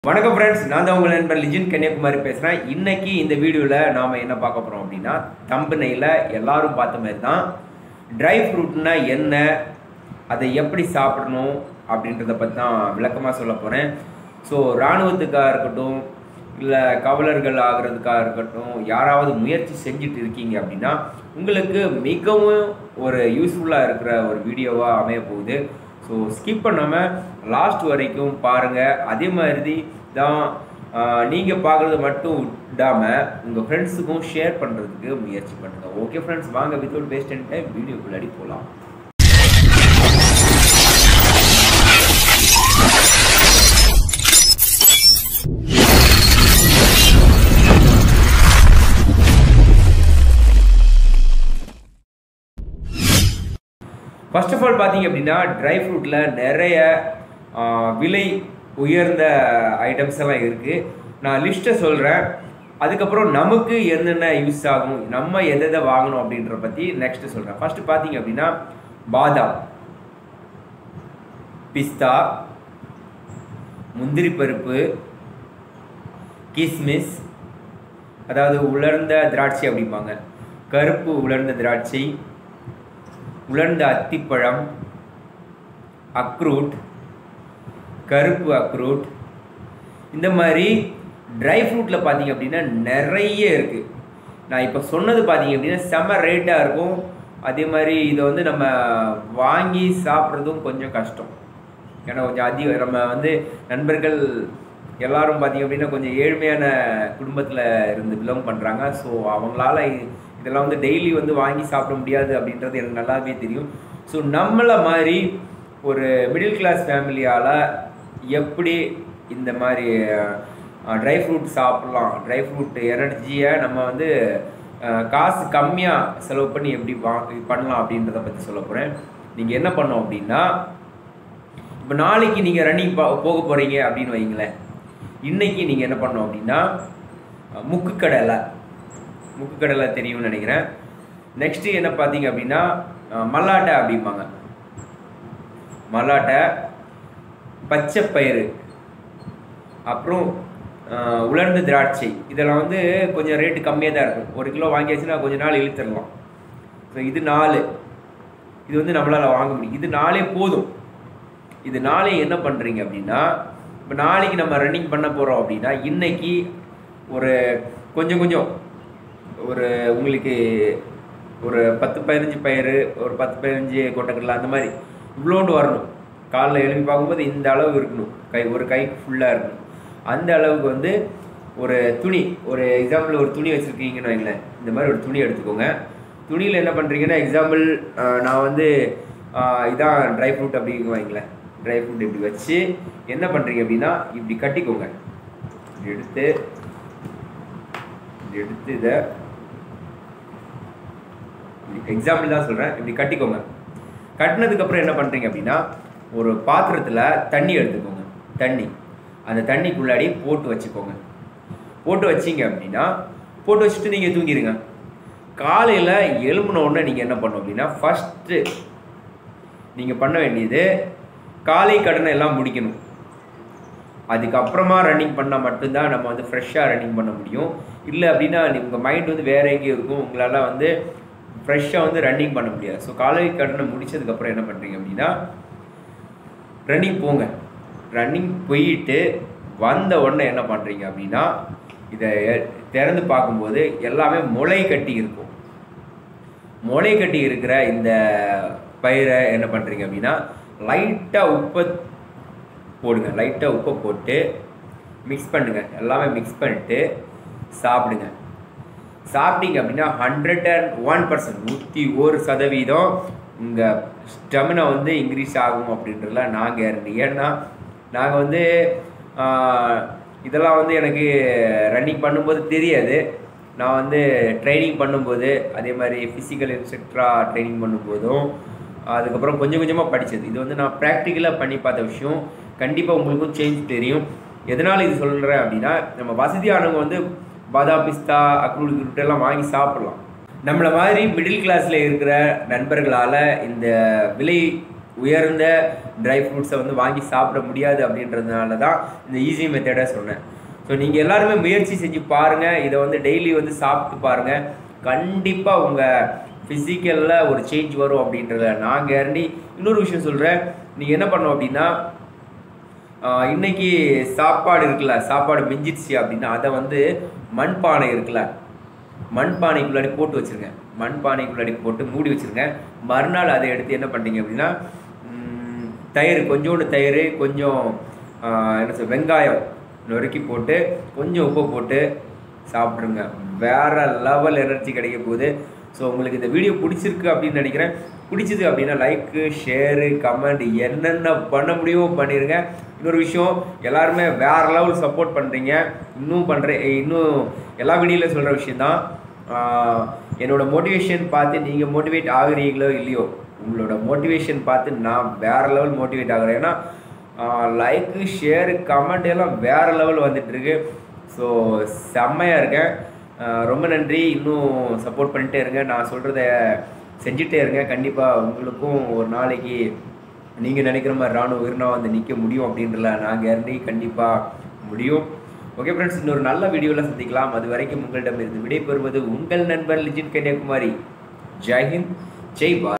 வணக்கம் ஃப்ரெண்ட்ஸ் நான் தான் உங்கள் நண்பர் லிஜின் கன்னியாகுமரி பேசுகிறேன் இன்னைக்கு இந்த வீடியோவில் நாம் என்ன பார்க்க போகிறோம் அப்படின்னா தம்பனையில் எல்லாரும் பார்த்த மாதிரி தான் ட்ரை ஃப்ரூட்னா என்ன அதை எப்படி சாப்பிடணும் அப்படின்றத பற்றி தான் விளக்கமாக சொல்ல போகிறேன் ஸோ இராணுவத்துக்காக இருக்கட்டும் இல்லை கவலர்கள் ஆகிறதுக்காக இருக்கட்டும் யாராவது முயற்சி செஞ்சுட்டு இருக்கீங்க அப்படின்னா உங்களுக்கு மிகவும் ஒரு யூஸ்ஃபுல்லாக இருக்கிற ஒரு வீடியோவாக அமைய போகுது ஸோ ஸ்கிப் பண்ணாமல் லாஸ்ட் வரைக்கும் பாருங்கள் அதே மாதிரி தான் நீங்கள் பார்க்குறது மட்டும் விடாமல் உங்கள் ஃப்ரெண்ட்ஸுக்கும் ஷேர் பண்ணுறதுக்கு முயற்சி பண்ணுங்கள் ஓகே ஃப்ரெண்ட்ஸ் வாங்க வித்தவுட் வேஸ்ட் அண்ட் டைம் வீடியோக்குள்ளாடி போகலாம் ஃபர்ஸ்ட் ஆஃப் ஆல் பார்த்தீங்க அப்படின்னா ட்ரை ஃப்ரூட்டில் நிறைய ஆ, விலை உயர்ந்த ஐட்டம்ஸ் எல்லாம் இருக்குது நான் லிஸ்ட்டை சொல்கிறேன் அதுக்கப்புறம் நமக்கு என்னென்ன யூஸ் ஆகும் நம்ம எதை எதை வாங்கணும் அப்படின்ற பற்றி நெக்ஸ்ட் சொல்கிறேன் ஃபர்ஸ்ட் பார்த்தீங்க அப்படின்னா பாதாம் பிஸ்தா முந்திரி பருப்பு கிஸ்மிஸ் அதாவது உலர்ந்த திராட்சை அப்படிம்பாங்க கருப்பு உலர்ந்த திராட்சை உலர்ந்த அத்திப்பழம் அக்ரூட் கருப்பு அக்ரூட் இந்த மாதிரி ட்ரை ஃப்ரூட்டில் பார்த்தீங்க அப்படின்னா நிறைய இருக்குது நான் இப்போ சொன்னது பார்த்தீங்க அப்படின்னா செம்ம ரேட்டாக இருக்கும் அதே மாதிரி இதை வந்து நம்ம வாங்கி சாப்பிட்றதும் கொஞ்சம் கஷ்டம் ஏன்னா கொஞ்சம் அதிக நம்ம வந்து நண்பர்கள் எல்லாரும் பார்த்தீங்க அப்படின்னா கொஞ்சம் ஏழ்மையான குடும்பத்தில் இருந்து பிலோங் பண்ணுறாங்க ஸோ அவங்களால இ- இதெல்லாம் வந்து டெய்லி வந்து வாங்கி சாப்பிட முடியாது அப்படின்றது எனக்கு நல்லாவே தெரியும் ஸோ நம்மளை மாதிரி ஒரு மிடில் கிளாஸ் ஃபேமிலியால் எப்படி இந்த மாதிரி ட்ரை ஃப்ரூட் சாப்பிட்லாம் ட்ரை ஃப்ரூட் எனர்ஜியை நம்ம வந்து அஹ், காசு கம்மியாக செலவு பண்ணி எப்படி வா பண்ணலாம் அப்படின்றத பற்றி சொல்ல போகிறேன் நீங்கள் என்ன பண்ணோம் அப்படின்னா இப்போ நாளைக்கு நீங்கள் ரன்னிங் போக போகிறீங்க அப்படின்னு வைங்களேன் இன்னைக்கு நீங்கள் என்ன பண்ணணும் அப்படின்னா அஹ், முக்கு கடலை முக்கு கடலை தெரியும்னு நினைக்கிறேன் நெக்ஸ்ட்டு என்ன பார்த்தீங்க அப்படின்னா அஹ், மல்லாட்டை அப்படிம்பாங்க மல்லாட்டை பச்சை பயிறு அப்புறம் அஹ், உலர்ந்த திராட்சை இதெல்லாம் வந்து கொஞ்சம் ரேட்டு கம்மியாக தான் இருக்கும் ஒரு கிலோ வாங்கியாச்சுன்னா கொஞ்ச நாள் இழுத்துடலாம் ஸோ இது நாலு இது வந்து நம்மளால் வாங்க முடியும் இது நாளே போதும் இது நாளே என்ன பண்ணுறீங்க அப்படின்னா இப்போ நாளைக்கு நம்ம ரன்னிங் பண்ண போகிறோம் அப்படின்னா இன்னைக்கு ஒரு கொஞ்சம் கொஞ்சம் ஒரு உங்களுக்கு ஒரு பத்து பதினஞ்சு பயிறு ஒரு பத்து பதினஞ்சு கொட்டக்கடலை அந்த மாதிரி இவ்வளோண்டு வரணும் காலைல எழுப்பி பார்க்கும்போது இந்த அளவு இருக்கணும் கை ஒரு கைக்கு ஃபுல்லாக இருக்கணும் அந்த அளவுக்கு வந்து ஒரு துணி ஒரு எக்ஸாம்பிள் ஒரு துணி வச்சுருக்கீங்கன்னு வைங்களேன் இந்த மாதிரி ஒரு துணி எடுத்துக்கோங்க துணியில் என்ன பண்ணுறீங்கன்னா எக்ஸாம்பிள் நான் வந்து ஆஹ், இதான் ட்ரை ஃப்ரூட் அப்படின்னு வைங்களேன் ட்ரை ஃப்ரூட் இப்படி வச்சு என்ன பண்ணுறீங்க அப்படின்னா இப்படி கட்டிக்கோங்க இப்படி எடுத்து இப்படி எடுத்து இதை எக்ஸாம்பிள் தான் சொல்கிறேன் இப்படி கட்டிக்கோங்க கட்டினதுக்கப்புறம் என்ன பண்ணுறீங்க அப்படின்னா ஒரு பாத்திரத்தில் தண்ணி எடுத்துக்கோங்க தண்ணி அந்த தண்ணிக்குள்ளாடி போட்டு வச்சுக்கோங்க போட்டு வச்சீங்க அப்படின்னா போட்டு வச்சுட்டு நீங்கள் தூங்கிடுங்க காலையில் எழும்பின உடனே நீங்கள் என்ன பண்ணணும் அப்படின்னா ஃபஸ்ட்டு நீங்கள் பண்ண வேண்டியது காலை கடனை எல்லாம் முடிக்கணும் அதுக்கப்புறமா ரன்னிங் பண்ணால் மட்டும்தான் நம்ம வந்து ஃப்ரெஷ்ஷாக ரன்னிங் பண்ண முடியும் இல்லை அப்படின்னா உங்கள் மைண்ட் வந்து வேற எங்கேயும் இருக்கும் உங்களால் வந்து ஃப்ரெஷ்ஷாக வந்து ரன்னிங் பண்ண முடியாது ஸோ காலை கடனை முடிச்சதுக்கப்புறம் என்ன பண்ணுறீங்க அப்படின்னா ரன்னிங் போங்க ரன்னிங் போயிட்டு வந்த உடனே என்ன பண்ணுறீங்க அப்படின்னா இதை திறந்து பார்க்கும்போது எல்லாமே முளை கட்டி இருக்கும் முளை கட்டி இருக்கிற இந்த பயிரை என்ன பண்ணுறீங்க அப்படின்னா லைட்டாக உப்பை போடுங்க லைட்டாக உப்பை போட்டு மிக்ஸ் பண்ணுங்க எல்லாமே மிக்ஸ் பண்ணிட்டு சாப்பிடுங்க சாப்பிட்டீங்க அப்படின்னா ஹண்ட்ரட் அண்ட் ஒன் பர்சன்ட் நூற்றி ஒரு சதவீதம் உங்கள் ஸ்டெமினா வந்து இன்க்ரீஸ் ஆகும் அப்படின்றதுல நான் கேரண்டி ஏன்னா நாங்கள் வந்து ஆஹ், இதெல்லாம் வந்து எனக்கு ரன்னிங் பண்ணும்போது தெரியாது நான் வந்து ட்ரைனிங் பண்ணும்போது அதே மாதிரி ஃபிசிக்கல் இன்ஸ்ட்ரக்டரா ட்ரைனிங் பண்ணும்போதும் அதுக்கப்புறம் கொஞ்சம் கொஞ்சமாக படித்தது இது வந்து நான் ப்ராக்டிக்கலாக பண்ணி பார்த்த விஷயம் கண்டிப்பாக உங்களுக்கும் சேஞ்ச் தெரியும் எதனால் இது சொல்கிறேன் அப்படின்னா நம்ம வசதியானவங்க வந்து பாதாம் பிஸ்தா அக்ரூல் கிரூட் எல்லாம் வாங்கி சாப்பிடலாம் நம்மளை மாதிரி மிடில் கிளாஸில் இருக்கிற நண்பர்களால் இந்த விலை உயர்ந்த ட்ரை ஃப்ரூட்ஸை வந்து வாங்கி சாப்பிட முடியாது அப்படின்றதுனால தான் இந்த ஈஸி மெத்தடை சொன்னேன் ஸோ நீங்கள் எல்லாருமே முயற்சி செஞ்சு பாருங்கள் இதை வந்து டெய்லி வந்து சாப்பிட்டு பாருங்கள் கண்டிப்பாக உங்கள் ஃபிசிக்கலில் ஒரு சேஞ்ச் வரும் அப்படின்றத நான் கேரண்டி இன்னொரு விஷயம் சொல்கிறேன் நீங்கள் என்ன பண்ணணும் அப்படின்னா ஆஹ் இன்னைக்கு சாப்பாடு இருக்குல்ல சாப்பாடு மிஞ்சிடுச்சு அப்படின்னா அதை வந்து மண்பானை இருக்குல்ல மண்பானைக்குள்ளாடி போட்டு வச்சிருங்க மண்பானைக்குள்ளாடி போட்டு மூடி வச்சிருங்க மறுநாள் அதை எடுத்து என்ன பண்ணீங்க அப்படின்னா ம், தயிர் கொஞ்சோண்டு தயிர் கொஞ்சம் ஆஹ் என்ன சொல் வெங்காயம் நொறுக்கி போட்டு கொஞ்சம் உப்பு போட்டு சாப்பிட்ருங்க வேற லெவல் எனர்ஜி கிடைக்க போகுது ஸோ உங்களுக்கு இந்த வீடியோ பிடிச்சிருக்கு அப்படின்னு நினைக்கிறேன் பிடிச்சது அப்படின்னா லைக்கு ஷேரு கமெண்ட் என்னென்ன பண்ண முடியுமோ பண்ணிடுங்க இன்னொரு விஷயம் எல்லாருமே வேற லெவல் சப்போர்ட் பண்ணுறீங்க இன்னும் பண்ணுறேன் இன்னும் எல்லா வீடியோவில் சொல்கிற விஷயந்தான் ஆஹ் என்னோட மோட்டிவேஷன் பார்த்து நீங்கள் மோட்டிவேட் ஆகுறீங்களோ இல்லையோ உங்களோட மோட்டிவேஷன் பார்த்து நான் வேற லெவல் மோட்டிவேட் ஆகுறேன் ஏன்னா லைக்கு ஷேரு கமெண்ட் எல்லாம் வேற லெவல் வந்துட்டு இருக்கு ஸோ செம்மையாக இருக்கேன் ஆஹ் ரொம்ப நன்றி இன்னும் சப்போர்ட் பண்ணிட்டே இருங்க நான் சொல்கிறத செஞ்சுட்டே இருங்க கண்டிப்பாக உங்களுக்கும் ஒரு நாளைக்கு நீங்கள் நினைக்கிற மாதிரி ராணுவ வீரனா வந்து நிற்க முடியும் அப்படின்றல நான் கேரண்டி கண்டிப்பாக முடியும் ஓகே ஃப்ரெண்ட்ஸ் இன்னொரு நல்ல வீடியோவில் சந்திக்கலாம் அது வரைக்கும் உங்களிடமிருந்து விடைபெறுவது உங்கள் நண்பர் லிஜின் கன்னியாகுமரி ஜெய்ஹிந்த் ஜெய் பாரத்